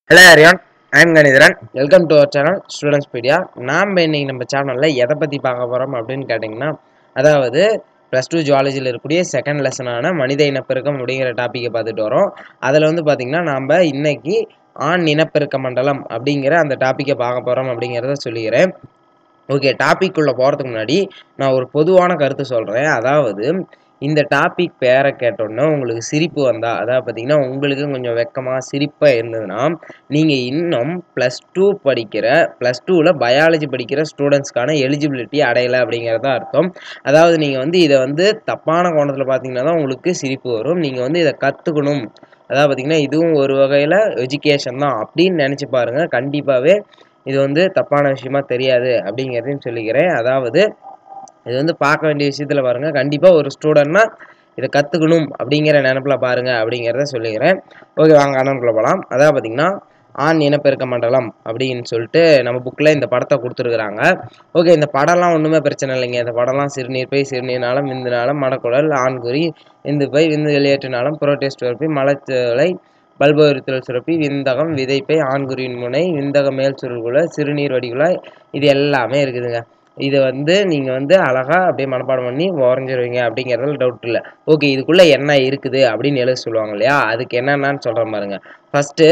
hello அரியான் I'm கணிதரன் welcome to our channel students pedia நாம் இன்னைக்கு நம்ம சேனலில் எதை பற்றி பார்க்க போகிறோம் அப்படின்னு கேட்டிங்கன்னா அதாவது ப்ளஸ் டூ ஜுவாலஜியில் இருக்கக்கூடிய செகண்ட் லெசனான மனித இனப்பெருக்கம் அப்படிங்கிற டாப்பிக்கை பார்த்துட்டு வரோம் அதில் வந்து பார்த்திங்கன்னா நாம் இன்னைக்கு ஆண் இனப்பெருக்க மண்டலம் அப்படிங்கிற அந்த டாப்பிக்கை பார்க்க போகிறோம் அப்படிங்கிறத சொல்லிக்கிறேன் ஓகே டாபிக் உள்ள போகிறதுக்கு முன்னாடி நான் ஒரு பொதுவான கருத்து சொல்கிறேன் அதாவது இந்த டாபிக் பேரை கேட்டோன்னே உங்களுக்கு சிரிப்பு வந்தா அதாவது பார்த்தீங்கன்னா உங்களுக்கு கொஞ்சம் வெக்கமாக சிரிப்பாக இருந்ததுன்னா நீங்கள் இன்னும் ப்ளஸ் டூ படிக்கிற ப்ளஸ் டூவில் பயாலஜி படிக்கிற ஸ்டூடெண்ட்ஸ்க்கான எலிஜிபிலிட்டி அடையலை அப்படிங்கிறது அர்த்தம் அதாவது நீங்கள் வந்து இதை வந்து தப்பான கோணத்தில் பார்த்தீங்கன்னா தான் உங்களுக்கு சிரிப்பு வரும் நீங்கள் வந்து இதை கற்றுக்கணும் அதாவது பார்த்தீங்கன்னா இதுவும் ஒரு வகையில் எஜுகேஷன் தான் அப்படின்னு நினச்சி பாருங்கள் கண்டிப்பாகவே இது வந்து தப்பான விஷயமா தெரியாது அப்படிங்கிறதையும் சொல்லிக்கிறேன் அதாவது இது வந்து பார்க்க வேண்டிய விஷயத்தில் பாருங்கள் கண்டிப்பாக ஒரு ஸ்டூடெண்ட்னா இதை கற்றுக்கணும் அப்படிங்கிற நினப்பில் பாருங்கள் அப்படிங்கிறத சொல்லிக்கிறேன் ஓகே வாங்க அண்ணனுக்குள்ளே போகலாம் அதாவது பார்த்திங்கன்னா ஆண் இனப்பெருக்க மண்டலம் அப்படின்னு சொல்லிட்டு நம்ம புக்கில் இந்த படத்தை கொடுத்துருக்குறாங்க ஓகே இந்த படம்லாம் ஒன்றுமே பிரச்சனை இல்லைங்க இந்த படம்லாம் சிறுநீர் பை சிறுநீர் நாளம் விந்து நாளம் மடக்குடல் ஆண்குறி விந்து பை விந்து வெளியேற்று நாளம் புரோட்டேஸ்ட் சுரப்பி மலச்சலை பல்போரித்தல் சுரப்பி விந்தகம் விதைப்பை ஆண்குறியின் முனை விந்தக மேல் சுருள்குழ சிறுநீர் வடிகுழாய் இது எல்லாமே இருக்குதுங்க இதை வந்து நீங்கள் வந்து அழகாக அப்படியே மனப்பாடம் பண்ணி உறைஞ்சிருவீங்க அப்படிங்கிறதுல டவுட் இல்லை ஓகே இதுக்குள்ளே என்ன இருக்குது அப்படின்னு எழுத சொல்லுவாங்க இல்லையா அதுக்கு என்னென்னு சொல்கிறேன் பாருங்க ஃபஸ்ட்டு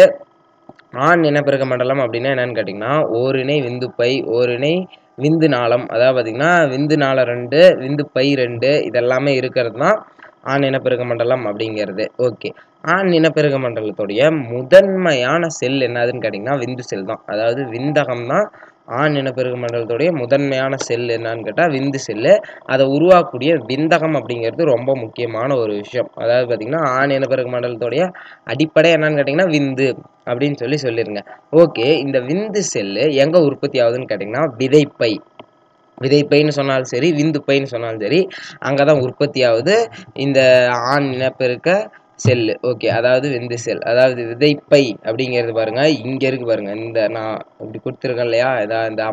ஆண் இனப்பெருக்க மண்டலம் அப்படின்னா என்னன்னு கேட்டிங்கன்னா ஓரிணை விந்துப்பை ஓரிணை விந்து நாளம் அதாவது பார்த்திங்கன்னா விந்து நாளம் ரெண்டு விந்து பை ரெண்டு இதெல்லாமே இருக்கிறது தான் ஆண் இனப்பெருக்க மண்டலம் அப்படிங்கிறது ஓகே ஆண் இனப்பெருக்க மண்டலத்துடைய முதன்மையான செல் என்னதுன்னு கேட்டிங்கன்னா விந்து செல் தான் அதாவது விந்தகம் தான் ஆண் இனப்பெருக்க மண்டலத்துடைய முதன்மையான செல் என்னன்னு கேட்டால் விந்து செல்லு அதை உருவாக்கக்கூடிய விந்தகம் அப்படிங்கிறது ரொம்ப முக்கியமான ஒரு விஷயம் அதாவது பார்த்திங்கன்னா ஆண் இனப்பெருக்க மண்டலத்துடைய அடிப்படை என்னன்னு கேட்டிங்கன்னா விந்து அப்படின்னு சொல்லி சொல்லிடுங்க ஓகே இந்த விந்து செல்லு எங்கே உற்பத்தி ஆகுதுன்னு கேட்டிங்கன்னா விதைப்பை விதைப்பைன்னு சொன்னாலும் சரி விந்துப்பைன்னு சொன்னாலும் சரி அங்கே தான் உற்பத்தி ஆகுது இந்த ஆண் இனப்பெருக்க செல்லு ஓகே அதாவது விந்து செல் அதாவது விதைப்பை அப்படிங்கிறது பாருங்க இங்கே இருக்கு பாருங்க இந்த நான் இப்படி கொடுத்துருக்கேன் இல்லையா இதா இந்த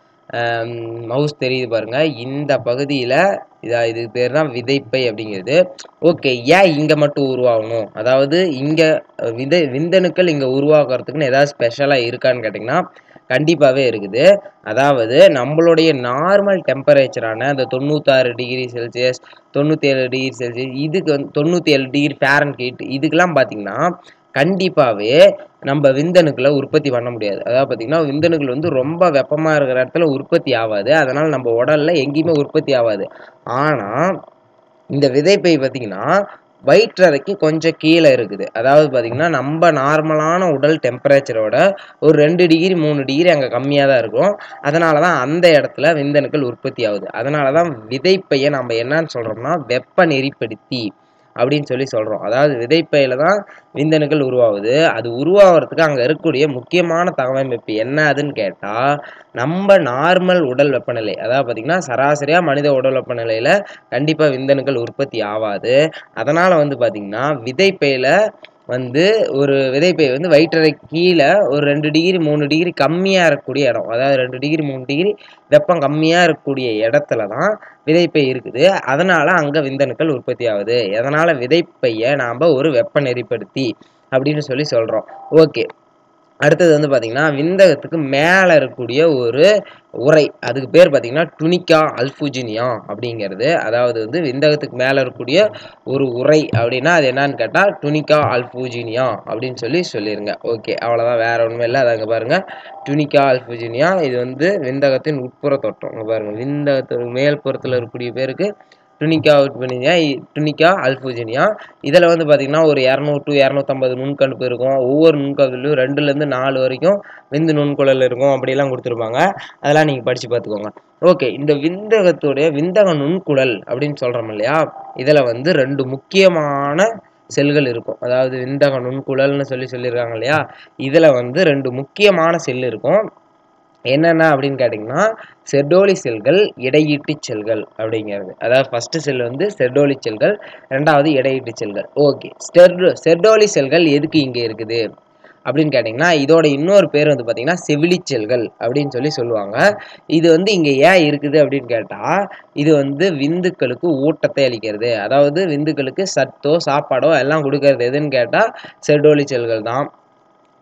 மவுஸ் தெரியுது பாருங்க இந்த பகுதியில் இதா இது பேர் தான் விதைப்பை அப்படிங்கிறது ஓகே ஏன் இங்கே மட்டும் உருவாகணும் அதாவது இங்கே விதை விந்தணுக்கள் இங்கே உருவாக்குறதுக்குன்னு ஏதாவது ஸ்பெஷலாக இருக்கான்னு கேட்டிங்கன்னா கண்டிப்பாகவே இருக்குது அதாவது நம்மளுடைய நார்மல் டெம்பரேச்சரான அந்த தொண்ணூத்தாறு டிகிரி செல்சியஸ் தொண்ணூற்றி ஏழு டிகிரி செல்சியஸ் இதுக்கு வந்து தொண்ணூற்றி ஏழு டிகிரி ஃபேரன் ஹீட் இதுக்கெல்லாம் பார்த்தீங்கன்னா கண்டிப்பாகவே நம்ம விந்தணுக்களை உற்பத்தி பண்ண முடியாது அதாவது பார்த்திங்கன்னா விந்தணுக்கள் வந்து ரொம்ப வெப்பமாக இருக்கிற இடத்துல உற்பத்தி ஆகாது அதனால் நம்ம உடலில் எங்கேயுமே உற்பத்தி ஆகாது ஆனால் இந்த விதைப்பை பார்த்திங்கன்னா வயிற்றறைக்கு கொஞ்சம் கீழே இருக்குது அதாவது பார்த்திங்கன்னா நம்ம நார்மலான உடல் டெம்பரேச்சரோட ஒரு ரெண்டு டிகிரி மூணு டிகிரி அங்கே கம்மியாக தான் இருக்கும் அதனால தான் அந்த இடத்துல விந்தணுக்கள் உற்பத்தி ஆகுது அதனால தான் விதைப்பையை நம்ம என்னன்னு சொல்கிறோம்னா வெப்ப நெறிப்படுத்தி அப்படின்னு சொல்லி சொல்கிறோம் அதாவது விதைப்பையில் தான் விந்தணுக்கள் உருவாகுது அது உருவாகிறதுக்கு அங்கே இருக்கக்கூடிய முக்கியமான தகவமைப்பு என்ன அதுன்னு கேட்டால் நம்ம நார்மல் உடல் வெப்பநிலை அதாவது பார்த்திங்கன்னா சராசரியாக மனித உடல் வெப்பநிலையில் கண்டிப்பாக விந்தணுக்கள் உற்பத்தி ஆகாது அதனால் வந்து பார்த்திங்கன்னா விதைப்பையில் வந்து ஒரு விதைப்பை வந்து வயிற்றறை கீழே ஒரு ரெண்டு டிகிரி மூணு டிகிரி கம்மியாக இருக்கக்கூடிய இடம் அதாவது ரெண்டு டிகிரி மூணு டிகிரி வெப்பம் கம்மியாக இருக்கக்கூடிய இடத்துல தான் விதைப்பை இருக்குது அதனால் அங்கே விந்தணுக்கள் உற்பத்தி ஆகுது அதனால் விதைப்பையை நாம் ஒரு வெப்ப நெறிப்படுத்தி அப்படின்னு சொல்லி சொல்கிறோம் ஓகே அடுத்தது வந்து பார்த்திங்கன்னா விந்தகத்துக்கு மேலே இருக்கக்கூடிய ஒரு உரை அதுக்கு பேர் பார்த்திங்கன்னா டுனிக்கா அல்ஃபுஜினியா அப்படிங்கிறது அதாவது வந்து விந்தகத்துக்கு மேலே இருக்கக்கூடிய ஒரு உரை அப்படின்னா அது என்னன்னு கேட்டால் டுனிக்கா அல்ஃபூஜினியா அப்படின்னு சொல்லி சொல்லிடுங்க ஓகே அவ்வளோதான் வேறு ஒன்றுமே இல்லை அதை அங்கே பாருங்கள் டுனிக்கா அல்ஃபுஜினியா இது வந்து விந்தகத்தின் உட்புற தோற்றம் இங்கே பாருங்கள் விந்தகத்துக்கு மேல் புறத்தில் இருக்கக்கூடிய பேருக்கு டுனிக்கா அவுட்பனியா டுனிக்கா அல்ஃபூஜினியா இதில் வந்து பார்த்திங்கன்னா ஒரு இரநூறு டு இரநூத்தம்பது நுண்கணுப்பு இருக்கும் ஒவ்வொரு நுண்கணுப்புலையும் ரெண்டுலேருந்து நாலு வரைக்கும் விந்து நுண்குழல் இருக்கும் அப்படிலாம் கொடுத்துருப்பாங்க அதெல்லாம் நீங்கள் படித்து பார்த்துக்கோங்க ஓகே இந்த விந்தகத்துடைய விந்தக நுண்குழல் அப்படின்னு சொல்கிறோம் இல்லையா இதில் வந்து ரெண்டு முக்கியமான செல்கள் இருக்கும் அதாவது விந்தக நுண்குழல்னு சொல்லி சொல்லியிருக்காங்க இல்லையா இதில் வந்து ரெண்டு முக்கியமான செல் இருக்கும் என்னென்ன அப்படின்னு கேட்டிங்கன்னா செர்டோலி செல்கள் இடையீட்டு செல்கள் அப்படிங்கிறது அதாவது ஃபஸ்ட்டு செல் வந்து செர்டோலி செல்கள் ரெண்டாவது இடையீட்டு செல்கள் ஓகே ஸ்டெர்டோ செர்டோலி செல்கள் எதுக்கு இங்கே இருக்குது அப்படின்னு கேட்டிங்கன்னா இதோட இன்னொரு பேர் வந்து பார்த்திங்கன்னா செவிலி செல்கள் அப்படின்னு சொல்லி சொல்லுவாங்க இது வந்து இங்கே ஏன் இருக்குது அப்படின்னு கேட்டால் இது வந்து விந்துக்களுக்கு ஊட்டத்தை அளிக்கிறது அதாவது விந்துக்களுக்கு சத்தோ சாப்பாடோ எல்லாம் கொடுக்கறது எதுன்னு கேட்டால் செர்டோலி செல்கள் தான்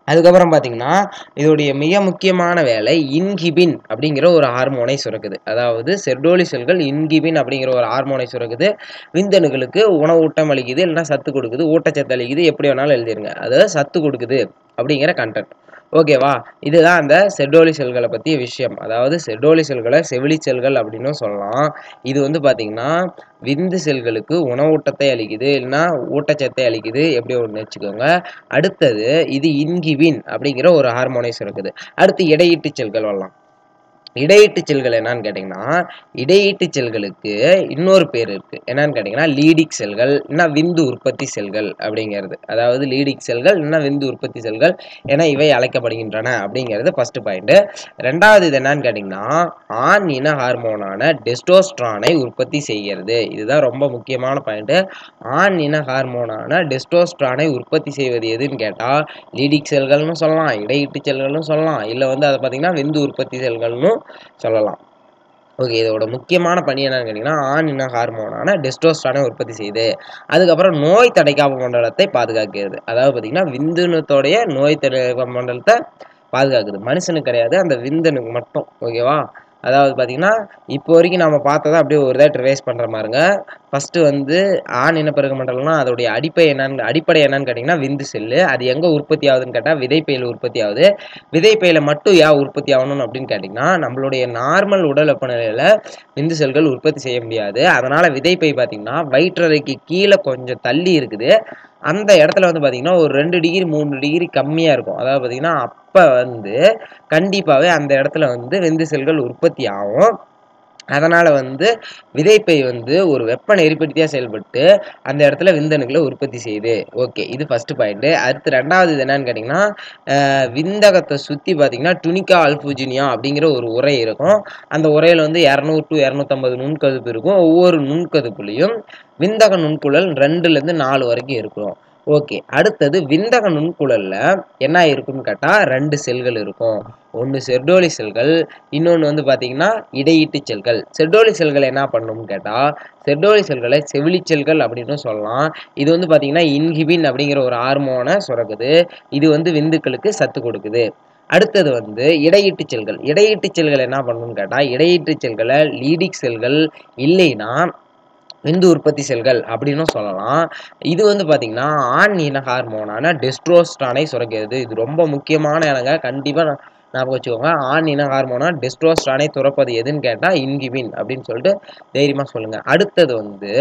அதுக்கப்புறம் பார்த்தீங்கன்னா இதோடைய மிக முக்கியமான வேலை இன்ஹிபின் அப்படிங்கிற ஒரு ஹார்மோனை சுரக்குது அதாவது செர்டோலி செல்கள் இன்ஹிபின் அப்படிங்கிற ஒரு ஹார்மோனை சுரக்குது விந்தணுகளுக்கு உணவூட்டம் அளிக்குது இல்லைன்னா சத்து கொடுக்குது ஊட்டச்சத்து அளிக்குது எப்படி வேணாலும் எழுதிருங்க அதாவது சத்து கொடுக்குது அப்படிங்கிற கண்டென்ட் ஓகேவா இதுதான் அந்த செர்டோலி செல்களை பற்றிய விஷயம் அதாவது செர்டோலி செல்களை செவிலி செல்கள் அப்படின்னும் சொல்லலாம் இது வந்து பார்த்தீங்கன்னா விந்து செல்களுக்கு உணவூட்டத்தை அளிக்குது இல்லைன்னா ஊட்டச்சத்தை அளிக்குது எப்படி ஒன்று வச்சுக்கோங்க அடுத்தது இது இன்கிவின் அப்படிங்கிற ஒரு ஹார்மோனை சுரக்குது அடுத்து இடையீட்டு செல்கள் வரலாம் இடையீட்டு செல்கள் என்னன்னு கேட்டிங்கன்னா இடையீட்டு செல்களுக்கு இன்னொரு பேர் இருக்குது என்னன்னு கேட்டிங்கன்னா லீடிக் செல்கள் இல்லைன்னா விந்து உற்பத்தி செல்கள் அப்படிங்கிறது அதாவது லீடிக் செல்கள் இல்லைன்னா விந்து உற்பத்தி செல்கள் என இவை அழைக்கப்படுகின்றன அப்படிங்கிறது ஃபர்ஸ்ட் பாயிண்ட் ரெண்டாவது இது என்னன்னு கேட்டிங்கன்னா ஆண் இன ஹார்மோனான டெஸ்டோஸ்ட்ரானை உற்பத்தி செய்கிறது இதுதான் ரொம்ப முக்கியமான பாயிண்ட் ஆண் இன ஹார்மோனான டெஸ்டோஸ்ட்ரானை உற்பத்தி செய்வது எதுன்னு கேட்டால் லீடிக் செல்கள்னு சொல்லலாம் இடையீட்டு செல்கள்னு சொல்லலாம் இல்லை வந்து அதை பார்த்தீங்கன்னா விந்து உற்பத்தி செல்கள்னு சொல்லலாம் ஓகே இதோட முக்கியமான பணி என்னன்னு கேட்டிங்கன்னா ஆண் இன ஹார்மோனான டெஸ்டோஸ்ட்ரானை உற்பத்தி செய்யுது அதுக்கப்புறம் நோய் தடைக்காப்பு மண்டலத்தை பாதுகாக்கிறது அதாவது பார்த்தீங்கன்னா விந்துனத்தோடைய நோய் தடைக்காப்பு மண்டலத்தை பாதுகாக்குது மனுஷனுக்கு கிடையாது அந்த விந்தனுக்கு மட்டும் ஓகேவா அதாவது பார்த்தீங்கன்னா இப்போ வரைக்கும் நம்ம பார்த்ததை அப்படியே ஒரு இதாக ட்ரேஸ் பண்ணுற மாதிரிங்க ஃபஸ்ட்டு வந்து ஆண் இனப்பெருக்க மண்டலம்னா அதோடைய அடிப்படை என்னன்னு அடிப்படை என்னன்னு கேட்டிங்கன்னா விந்து செல்லு அது எங்கே உற்பத்தி ஆகுதுன்னு கேட்டால் விதைப்பையில் உற்பத்தி ஆகுது விதைப்பையில் மட்டும் ஏன் உற்பத்தி ஆகணும் அப்படின்னு கேட்டிங்கன்னா நம்மளுடைய நார்மல் உடல் வெப்பநிலையில் விந்து செல்கள் உற்பத்தி செய்ய முடியாது அதனால் விதைப்பை பார்த்திங்கன்னா வயிற்றறைக்கு கீழே கொஞ்சம் தள்ளி இருக்குது அந்த இடத்துல வந்து பார்த்திங்கன்னா ஒரு ரெண்டு டிகிரி மூணு டிகிரி கம்மியாக இருக்கும் அதாவது பார்த்திங்கன்னா அப்போ வந்து கண்டிப்பாகவே அந்த இடத்துல வந்து விந்து செல்கள் உற்பத்தி ஆகும் அதனால் வந்து விதைப்பை வந்து ஒரு வெப்ப நெறிப்படுத்தியாக செயல்பட்டு அந்த இடத்துல விந்தணுக்களை உற்பத்தி செய்யுது ஓகே இது ஃபஸ்ட்டு பாயிண்ட்டு அடுத்து ரெண்டாவது இது என்னன்னு கேட்டிங்கன்னா விந்தகத்தை சுற்றி பார்த்தீங்கன்னா டுனிக்கா அல்பூஜினியா அப்படிங்கிற ஒரு உரை இருக்கும் அந்த உரையில் வந்து இரநூறு டு இரநூத்தம்பது நுண்கதுப்பு இருக்கும் ஒவ்வொரு நுண்கதுப்புலையும் விந்தக நுண்குழல் ரெண்டுலேருந்து நாலு வரைக்கும் இருக்கும் ஓகே அடுத்தது விந்தக நுண்குழல்ல என்ன இருக்குன்னு கேட்டால் ரெண்டு செல்கள் இருக்கும் ஒன்று செர்டோலி செல்கள் இன்னொன்று வந்து பார்த்தீங்கன்னா இடையீட்டு செல்கள் செர்டோலி செல்கள் என்ன பண்ணும்னு கேட்டால் செர்டோலி செல்களை செவிலி செல்கள் அப்படின்னு சொல்லலாம் இது வந்து பார்த்தீங்கன்னா இன்ஹிபின் அப்படிங்கிற ஒரு ஹார்மோனை சுரக்குது இது வந்து விந்துக்களுக்கு சத்து கொடுக்குது அடுத்தது வந்து இடையீட்டு செல்கள் இடையீட்டு செல்கள் என்ன பண்ணணும்னு கேட்டால் இடையீட்டு செல்களை லீடிக் செல்கள் இல்லைன்னா விந்து உற்பத்தி செல்கள் அப்படின்னும் சொல்லலாம் இது வந்து பார்த்தீங்கன்னா ஆண் இன ஹார்மோனான டெஸ்ட்ரோஸ்டானை சுரக்கிறது இது ரொம்ப முக்கியமான இடங்க கண்டிப்பாக ஞாபகம் வச்சுக்கோங்க ஆண் இன ஹார்மோனா டெஸ்ட்ரோஸ்டானை துறப்பது எதுன்னு கேட்டால் இன்கிபின் அப்படின்னு சொல்லிட்டு தைரியமாக சொல்லுங்கள் அடுத்தது வந்து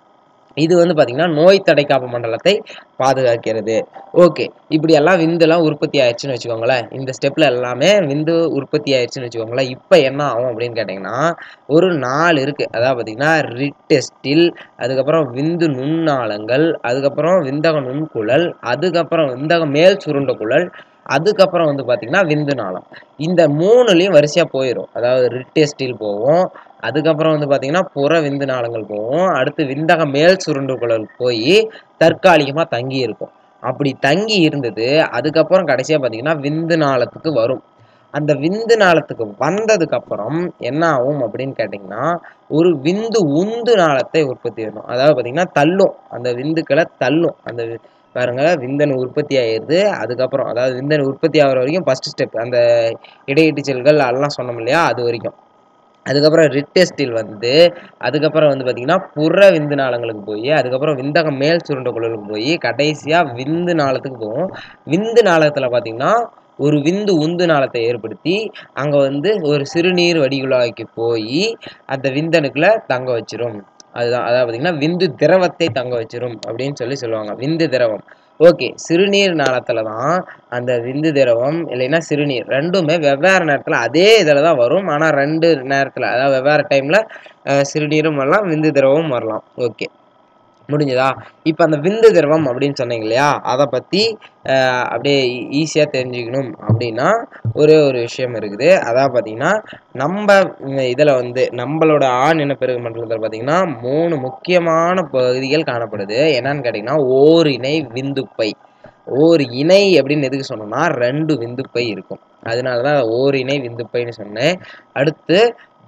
இது வந்து பார்த்திங்கன்னா நோய் தடைக்காப்பு மண்டலத்தை பாதுகாக்கிறது ஓகே இப்படி எல்லாம் விந்தெல்லாம் உற்பத்தி ஆயிடுச்சுன்னு வச்சுக்கோங்களேன் இந்த ஸ்டெப்பில் எல்லாமே விந்து உற்பத்தி ஆயிடுச்சுன்னு வச்சுக்கோங்களேன் இப்போ என்ன ஆகும் அப்படின்னு கேட்டிங்கன்னா ஒரு நாலு இருக்குது அதாவது பார்த்திங்கன்னா ரிட்டெஸ்டில் அதுக்கப்புறம் விந்து நுண்ணாளங்கள் அதுக்கப்புறம் விந்தக நுண்குழல் அதுக்கப்புறம் விந்தக மேல் சுருண்ட குழல் அதுக்கப்புறம் வந்து பார்த்திங்கன்னா விந்து நாளம் இந்த மூணுலேயும் வரிசையாக போயிடும் அதாவது ரிட்டெஸ்டில் போவோம் அதுக்கப்புறம் வந்து பார்த்திங்கன்னா புற விந்து நாளங்கள் போகும் அடுத்து விந்தக மேல் சுருண்டு குழல் போய் தற்காலிகமாக தங்கி இருக்கும் அப்படி தங்கி இருந்தது அதுக்கப்புறம் கடைசியாக பார்த்திங்கன்னா விந்து நாளத்துக்கு வரும் அந்த விந்து நாளத்துக்கு வந்ததுக்கு அப்புறம் என்ன ஆகும் அப்படின்னு கேட்டிங்கன்னா ஒரு விந்து உந்து நாளத்தை உற்பத்தி பண்ணும் அதாவது பார்த்திங்கன்னா தள்ளும் அந்த விந்துக்களை தள்ளும் அந்த பாருங்க விந்தணு உற்பத்தி ஆயிடுது அதுக்கப்புறம் அதாவது விந்தணு உற்பத்தி ஆகிற வரைக்கும் ஃபஸ்ட் ஸ்டெப் அந்த இடையீட்டு செல்கள் எல்லாம் சொன்னோம் இல்லையா அது வரைக்கும் அதுக்கப்புறம் ரிட்டெஸ்டில் வந்து அதுக்கப்புறம் வந்து பார்த்திங்கன்னா புற விந்து நாளங்களுக்கு போய் அதுக்கப்புறம் விந்தகம் மேல் சுருண்ட குழலுக்கு போய் கடைசியாக விந்து நாளத்துக்கு போகும் விந்து நாளத்தில் பார்த்திங்கன்னா ஒரு விந்து உந்து நாளத்தை ஏற்படுத்தி அங்கே வந்து ஒரு சிறுநீர் வடிகுழாய்க்கு போய் அந்த விந்தணுக்களை தங்க வச்சிரும் அதுதான் அதாவது பார்த்திங்கன்னா விந்து திரவத்தை தங்க வச்சிரும் அப்படின்னு சொல்லி சொல்லுவாங்க விந்து திரவம் ஓகே சிறுநீர் நாளத்தில் தான் அந்த விந்து திரவம் இல்லைன்னா சிறுநீர் ரெண்டுமே வெவ்வேறு நேரத்தில் அதே இதில் தான் வரும் ஆனால் ரெண்டு நேரத்தில் அதாவது வெவ்வேறு டைமில் சிறுநீரும் வரலாம் விந்து திரவமும் வரலாம் ஓகே முடிஞ்சதா இப்போ அந்த விந்து திரவம் அப்படின்னு சொன்னீங்க இல்லையா அதை பற்றி அப்படியே ஈஸியாக தெரிஞ்சுக்கணும் அப்படின்னா ஒரே ஒரு விஷயம் இருக்குது அதான் பார்த்தீங்கன்னா நம்ம இதில் வந்து நம்மளோட ஆண் இனப்பெருகு மண்டலத்தில் பார்த்தீங்கன்னா மூணு முக்கியமான பகுதிகள் காணப்படுது என்னன்னு கேட்டிங்கன்னா ஓர் இணை விந்துப்பை ஓர் இணை அப்படின்னு எதுக்கு சொன்னோம்னா ரெண்டு விந்துப்பை இருக்கும் அதனால தான் ஓர் இணை விந்துப்பைன்னு சொன்னேன் அடுத்து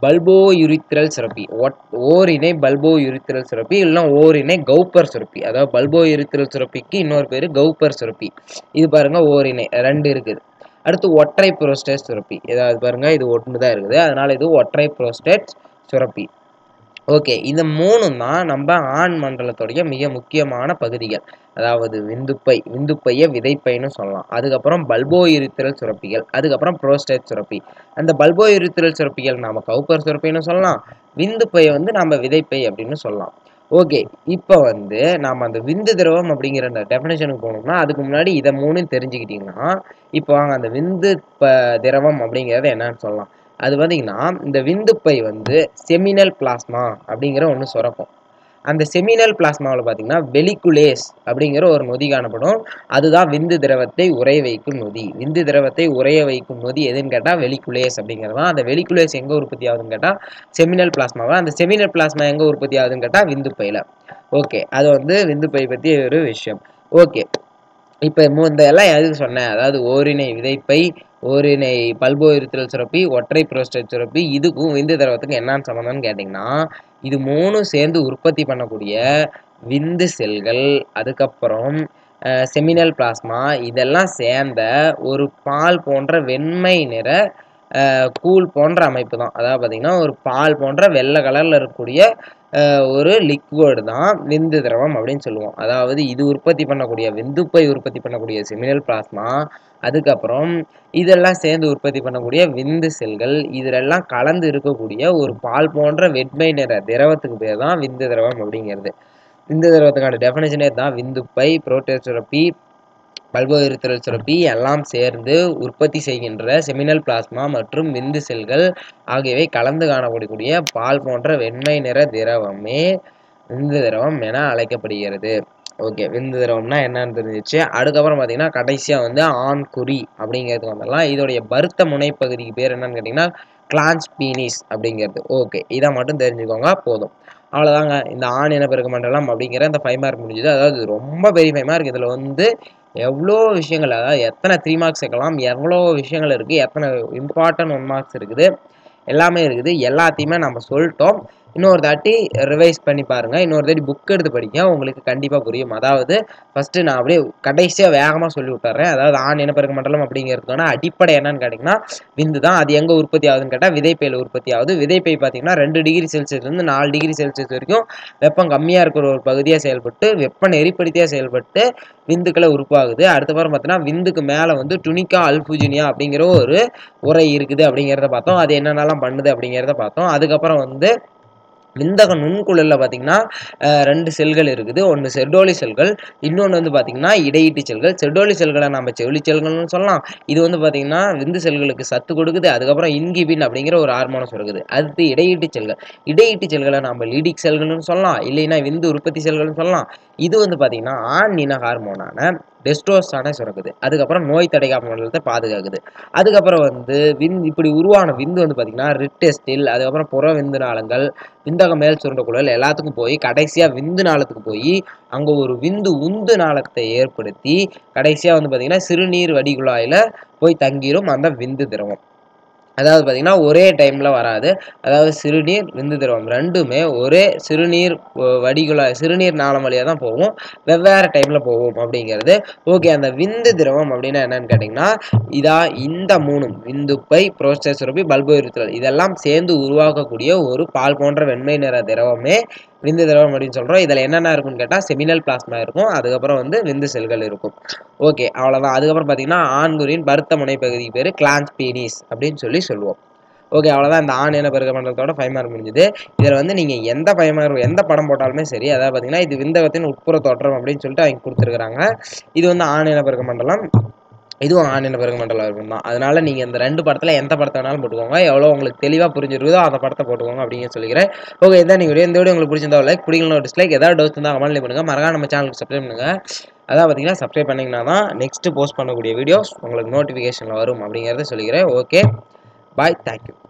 பல்போ யுரித்திரல் சுரப்பி ஒட் ஓரினை பல்போ யுரித்திரல் சுரப்பி இல்லைன்னா ஓரினை கௌப்பர் சுரப்பி அதாவது பல்போ யுரித்திரல் சுரப்பிக்கு இன்னொரு பேர் கௌப்பர் சுரப்பி இது பாருங்க ஓரினை ரெண்டு இருக்குது அடுத்து ஒற்றை புரோஸ்டேட் சுரப்பி ஏதாவது பாருங்க இது ஒன்று தான் இருக்குது அதனால இது ஒற்றை புரோஸ்டேட் சுரப்பி ஓகே இந்த மூணும் தான் நம்ம ஆண் மண்டலத்துடைய மிக முக்கியமான பகுதிகள் அதாவது விந்துப்பை விந்துப்பைய விதைப்பைன்னு சொல்லலாம் அதுக்கப்புறம் பல்போ இருத்திரல் சுரப்பிகள் அதுக்கப்புறம் புரோஸ்டேட் சுரப்பி அந்த பல்போ இருத்திரல் சுரப்பிகள் நாம கவுப்பர் சுரப்பின்னு சொல்லலாம் விந்துப்பையை வந்து நம்ம விதைப்பை அப்படின்னு சொல்லலாம் ஓகே இப்போ வந்து நாம் அந்த விந்து திரவம் அப்படிங்கிற அந்த டெஃபினேஷனுக்கு போனோம்னா அதுக்கு முன்னாடி இதை மூணும் தெரிஞ்சுக்கிட்டிங்கன்னா இப்போ வாங்க அந்த விந்து ப திரவம் அப்படிங்கிறத என்னன்னு சொல்லலாம் அது பார்த்தீங்கன்னா இந்த விந்துப்பை வந்து செமினல் பிளாஸ்மா அப்படிங்கிற ஒன்று சுரக்கும் அந்த செமினல் பிளாஸ்மாவில் பார்த்தீங்கன்னா வெலிகுலேஸ் அப்படிங்கிற ஒரு நொதி காணப்படும் அதுதான் விந்து திரவத்தை உறைய வைக்கும் நொதி விந்து திரவத்தை உறைய வைக்கும் நொதி எதுன்னு கேட்டால் வெலிகுலேஸ் அப்படிங்கிறது தான் அந்த வெலிகுலேஸ் எங்கே உற்பத்தி ஆகுதுன்னு கேட்டால் செமினல் பிளாஸ்மாவை அந்த செமினல் பிளாஸ்மா எங்கே உற்பத்தி ஆகுதுன்னு கேட்டால் விந்துப்பையில் ஓகே அது வந்து விந்துப்பை பற்றி ஒரு விஷயம் ஓகே இப்போ இந்த எல்லாம் எதுக்கு சொன்னேன் அதாவது ஓரினை விதைப்பை ஓரினை பல்போ இருத்தல் சுரப்பி ஒற்றை புரோஸ்டேட் சுரப்பி இதுக்கும் விந்து திரவத்துக்கும் என்னன்னு சம்மந்தம்னு கேட்டிங்கன்னா இது மூணும் சேர்ந்து உற்பத்தி பண்ணக்கூடிய விந்து செல்கள் அதுக்கப்புறம் செமினல் பிளாஸ்மா இதெல்லாம் சேர்ந்த ஒரு பால் போன்ற வெண்மை நிற கூழ் போன்ற அமைப்பு தான் அதாவது பார்த்திங்கன்னா ஒரு பால் போன்ற வெள்ளை கலரில் இருக்கக்கூடிய ஒரு லிக்விட் தான் விந்து திரவம் அப்படின்னு சொல்லுவோம் அதாவது இது உற்பத்தி பண்ணக்கூடிய விந்துப்பை உற்பத்தி பண்ணக்கூடிய செமினல் பிளாஸ்மா அதுக்கப்புறம் இதெல்லாம் சேர்ந்து உற்பத்தி பண்ணக்கூடிய விந்து செல்கள் இதிலெல்லாம் கலந்து இருக்கக்கூடிய ஒரு பால் போன்ற வெண்மை நிற திரவத்துக்கு பேர் தான் விந்து திரவம் அப்படிங்கிறது விந்து திரவத்துக்கான டெஃபினேஷனே தான் விந்துப்பை புரோட்டேட் சுரப்பி பல்போ இருத்தல் சுரப்பி எல்லாம் சேர்ந்து உற்பத்தி செய்கின்ற செமினல் பிளாஸ்மா மற்றும் விந்து செல்கள் ஆகியவை கலந்து காணக்கூடிய பால் போன்ற வெண்மை நிற திரவமே விந்து திரவம் என அழைக்கப்படுகிறது ஓகே விந்து திரவம்னா என்னன்னு தெரிஞ்சிச்சு அதுக்கப்புறம் பார்த்தீங்கன்னா கடைசியாக வந்து ஆண் குறி அப்படிங்கிறதுக்கு வந்துடலாம் இதோடைய பருத்த முனைப்பகுதிக்கு பேர் என்னன்னு கேட்டிங்கன்னா கிளான்ஸ் பீனிஸ் அப்படிங்கிறது ஓகே இதை மட்டும் தெரிஞ்சுக்கோங்க போதும் அவ்வளோதாங்க இந்த ஆண் இனப்பெருக்க மண்டலம் அப்படிங்கிற இந்த ஃபைவ் மார்க் முடிஞ்சுது அதாவது ரொம்ப பெரிய ஃபைவ் மார்க் இதில் வந்து எவ்வளோ விஷயங்கள் அதாவது எத்தனை த்ரீ மார்க்ஸ் வைக்கலாம் எவ்வளோ விஷயங்கள் இருக்குது எத்தனை இம்பார்ட்டன்ட் ஒன் மார்க்ஸ் இருக்குது எல்லாமே இருக்குது எல்லாத்தையுமே நம்ம சொல்லிட்டோம் இன்னொரு தாட்டி ரிவைஸ் பண்ணி பாருங்கள் இன்னொரு தாட்டி புக் எடுத்து படிங்க உங்களுக்கு கண்டிப்பாக புரியும் அதாவது ஃபஸ்ட்டு நான் அப்படியே கடைசியாக வேகமாக சொல்லி விட்டுறேன் அதாவது ஆண் இனப்பெருக்க மண்டலம் அப்படிங்கிறதுக்கான அடிப்படை என்னன்னு கேட்டிங்கன்னா விந்து தான் அது எங்கே உற்பத்தி ஆகுதுன்னு கேட்டால் விதைப்பையில் உற்பத்தி ஆகுது விதைப்பை பார்த்தீங்கன்னா ரெண்டு டிகிரி செல்சியஸ்லேருந்து நாலு டிகிரி செல்சியஸ் வரைக்கும் வெப்பம் கம்மியாக இருக்கிற ஒரு பகுதியாக செயல்பட்டு வெப்ப நெறிப்படுத்தியாக செயல்பட்டு விந்துக்களை உருவாகுது அடுத்த வாரம் பார்த்தீங்கன்னா விந்துக்கு மேலே வந்து டுனிக்கா அல்புஜினியா அப்படிங்கிற ஒரு உரை இருக்குது அப்படிங்கிறத பார்த்தோம் அது என்னென்னலாம் பண்ணுது அப்படிங்கிறத பார்த்தோம் அதுக்கப்புறம் வந்து விந்தக நுண்குழலில் பார்த்தீங்கன்னா ரெண்டு செல்கள் இருக்குது ஒன்று செர்டோலி செல்கள் இன்னொன்று வந்து பார்த்தீங்கன்னா இடையீட்டு செல்கள் செர்டோலி செல்களை நம்ம செவிலி செல்கள்னு சொல்லலாம் இது வந்து பார்த்தீங்கன்னா விந்து செல்களுக்கு சத்து கொடுக்குது அதுக்கப்புறம் இன்கிபின் அப்படிங்கிற ஒரு ஹார்மோனை சுரக்குது அடுத்து இடையீட்டு செல்கள் இடையீட்டு செல்களை நம்ம லீடிக் செல்கள்னு சொல்லலாம் இல்லைன்னா விந்து உற்பத்தி செல்கள்னு சொல்லலாம் இது வந்து பார்த்தீங்கன்னா ஆண் இன ஹார்மோனான டெஸ்டோஸ்டானை சுரக்குது அதுக்கப்புறம் நோய் தடைகா மண்டலத்தை பாதுகாக்குது அதுக்கப்புறம் வந்து விந் இப்படி உருவான விந்து வந்து பார்த்திங்கன்னா ரிட்டெஸ்டில் அதுக்கப்புறம் புற விந்து நாளங்கள் விந்தக மேல் சுருண்ட குழல் எல்லாத்துக்கும் போய் கடைசியாக விந்து நாளத்துக்கு போய் அங்கே ஒரு விந்து உந்து நாளத்தை ஏற்படுத்தி கடைசியாக வந்து பார்த்திங்கன்னா சிறுநீர் வடிகுழாயில் போய் தங்கிரும் அந்த விந்து திரவம் அதாவது பார்த்திங்கன்னா ஒரே டைமில் வராது அதாவது சிறுநீர் விந்து திரவம் ரெண்டுமே ஒரே சிறுநீர் வடிகுழாய் சிறுநீர் நாளம் வழியாக தான் போகும் வெவ்வேறு டைமில் போகும் அப்படிங்கிறது ஓகே அந்த விந்து திரவம் அப்படின்னா என்னன்னு கேட்டிங்கன்னா இதா இந்த மூணும் விந்துப்பை புரோஸ்டேட் சுரப்பி பல்போ இருத்தல் இதெல்லாம் சேர்ந்து உருவாக்கக்கூடிய ஒரு பால் போன்ற வெண்மை நிற திரவமே விந்து திரவம் அப்படின்னு சொல்கிறோம் இதில் என்னென்ன இருக்குன்னு கேட்டால் செமினல் பிளாஸ்மா இருக்கும் அதுக்கப்புறம் வந்து விந்து செல்கள் இருக்கும் ஓகே அவ்வளோதான் அதுக்கப்புறம் பார்த்தீங்கன்னா ஆண்குறியின் பருத்த முனைப்பகுதிக்கு பேர் கிளான்ஸ் பீனிஸ் அப்படின்னு சொல்லி சொல்லுவோம் ஓகே அவ்வளோதான் இந்த ஆண் இன பெருக்க மண்டலத்தோட ஃபைவ் மார்க் முடிஞ்சுது இதில் வந்து நீங்கள் எந்த ஃபைவ் மார்க் எந்த படம் போட்டாலுமே சரி அதாவது பார்த்தீங்கன்னா இது விந்தகத்தின் உட்புற தோற்றம் அப்படின்னு சொல்லிட்டு அவங்க கொடுத்துருக்குறாங்க இது வந்து ஆண் இன பெருக்க மண்டலம் இதுவும் ஆணின பெருக்க மண்டலம் இருக்கும் தான் அதனால நீங்கள் இந்த ரெண்டு படத்தில் எந்த படத்தை வேணாலும் போட்டுக்கோங்க எவ்வளோ உங்களுக்கு தெளிவாக புரிஞ்சிருக்குதோ அந்த படத்தை போட்டுக்கோங்க அப்படின்னு சொல்லிக்கிறேன் ஓகே இதான் நீங்கள் வீடியோ இந்த வீடியோ உங்களுக்கு பிடிச்சிருந்தா லைக் பிடிக்கணும் டிஸ்லைக் ஏதாவது டவுட் இருந்தால் கமெண்ட்ல பண்ணுங்கள் மறக்காம நம்ம சேனலுக்கு சப்ஸ்கிரைப் பண்ணுங்கள் அதான் பார்த்தீங்கன்னா சப்ஸ்கிரைப் பண்ணிங்கன்னா தான் நெக்ஸ்ட்டு போஸ்ட் பண்ணக்கூடிய வீடியோஸ் உங்களுக்கு நோட்டிஃபிகேஷனில் வரும் அப்படிங்கிறத சொல்லிக்கிறேன் ஓகே பாய் தேங்க்யூ